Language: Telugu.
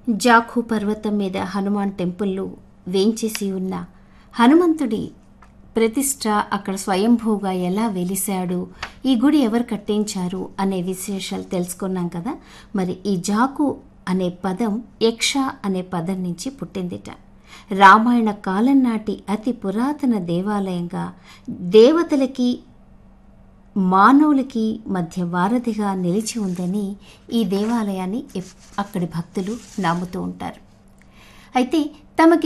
జాఖు పర్వతం మీద హనుమాన్ టెంపుల్లో వేంచేసి ఉన్న హనుమంతుడి ప్రతిష్ట అక్కడ స్వయంభూగా ఎలా వెలిశాడు ఈ గుడి ఎవరు కట్టించారు అనే విశేషాలు తెలుసుకున్నాం కదా మరి ఈ జాకు అనే పదం యక్ష అనే పదం నుంచి పుట్టిందిట రామాయణ కాలం నాటి అతి పురాతన దేవాలయంగా దేవతలకి మానవులకి మధ్య వారధిగా నిలిచి ఉందని ఈ దేవాలయాన్ని ఎప్- అక్కడి భక్తులు నమ్ముతూ ఉంటారు అయితే తమకి